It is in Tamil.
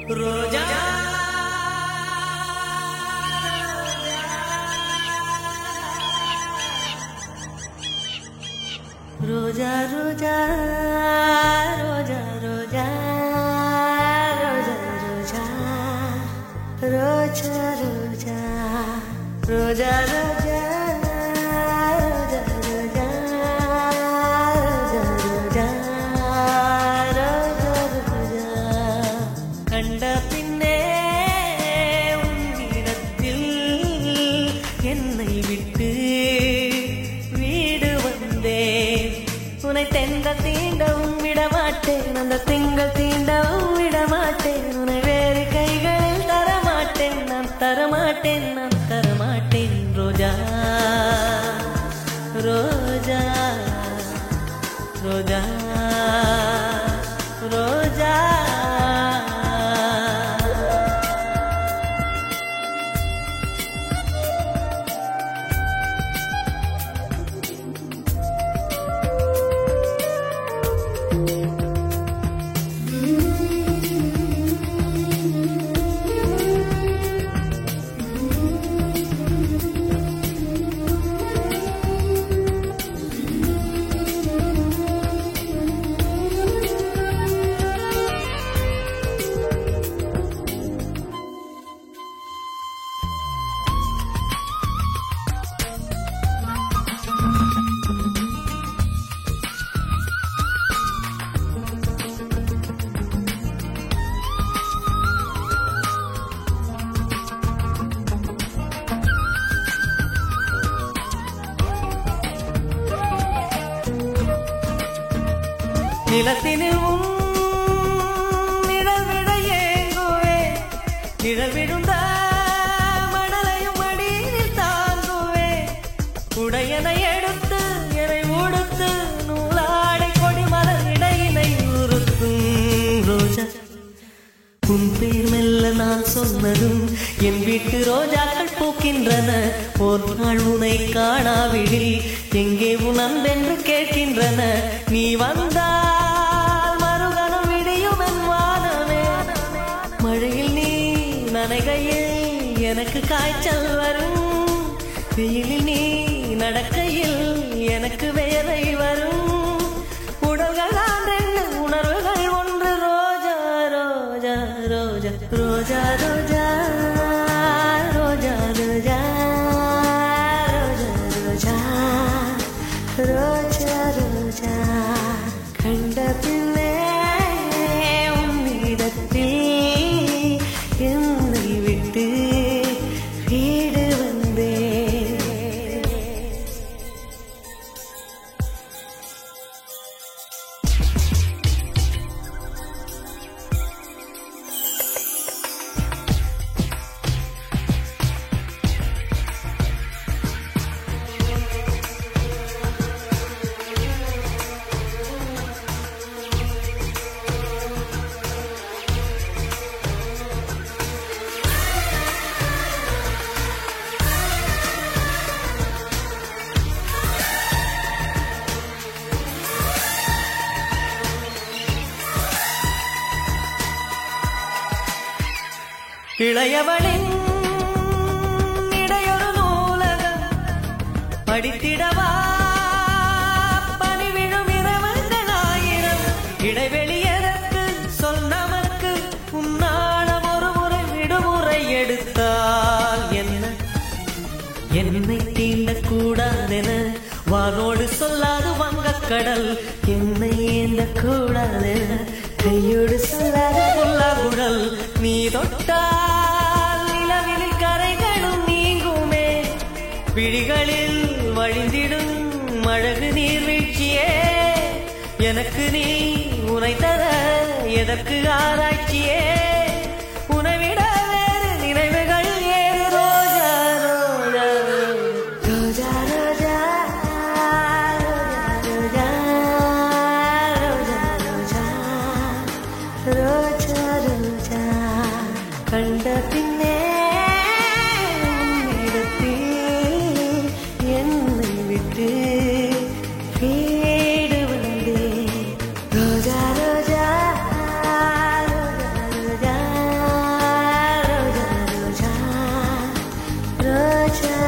ரோஜா ரோஜா ரோஜா ரோஜா ரோஜா ரோஜா ரோஜா ரோஜா ரோஜா ரோஜா ரோஜா ரோஜா ரோஜா ரோஜா ரோஜா ரோஜா கண்ட பின்னே உன்னிடத்தில் என்னை விட்டு வீடு வந்தேன் உன்னை தெந்த தீண்டவும் விடமாட்டேன் அந்த திங்கள் தீண்டவும் விடமாட்டேன் உன்னை வேறு கைகளில் தரமாட்டேன் நான் தரமாட்டேன் நான் தரமாட்டேன் ரோஜா ரோஜா ரோஜா ரோஜா நிலத்தினில் உன் நிழல் விட ஏங்குவே நிழல் விழுந்த மணலையும் மடியில் தாங்குவே உடையனை எடுத்து என்னை உடுத்து நூலாடை கொடி மலர் இடையினை உறுத்தும் ரோஜா உன் பேர் மெல்ல நான் சொன்னதும் என் வீட்டு ரோஜாக்கள் பூக்கின்றன ஒரு நாள் உனை காணாவிடில் எங்கே உன் அன்பென்று கேட்கின்றன நீ வந்தால் மறுகணம் விடியும் என் வானமே மழையில் நீ நனைகையில் எனக்கு காய்ச்சல் வரும் வெயிலில் நீ நடக்கையில் எனக்கு வேலை வரும் உடல்கள் தான் ரெண்டு உணர்வுகள் ஒன்று ரோஜா ரோஜா ரோஜா ரோஜா ரோஜா ரோஜா ரோஜா ரோஜா ரோஜா ரோஜா ரோஜா கண்ட பின்னே உன்னிடத்தில் என்னை விட்டு வீடு வந்தேன் இளையவளின் இடையொரு நூலகம் படித்திடவா பணிவிழும் இரவுகள் ஆயிரம் இடைவெளி எதற்கு சொல் நமக்கு உன்னாடம் ஒரு முறை விடுமுறை எடுத்தால் என்ன என்னை தீண்டக்கூடாதென வானோடு சொல்லாது வங்கக்கடல் என்னை ஏந்தக்கூடாதென கையோடு சொல்லாத புல்லாங்குழல் நீ தொட்டால் நிலவில் கரைகளும் நீங்குமே விழிகளில் வழிந்திடும் அழகு நீர்வீழ்ச்சியே எனக்கு நீ உனை தர எதற்கு ஆராய்ச்சியே உனைவிட வேறு நினைவுகள் ஏது ரோஜா ரோஜா ரோஜா ரோஜா ரோஜா ரோஜா ரோஜா ரோஜா கண்ட பின்னே உன்னிடத்தில் என்னை விட்டு வீடு வந்தேன் ரோஜா ரோஜா ரோஜா ரோஜா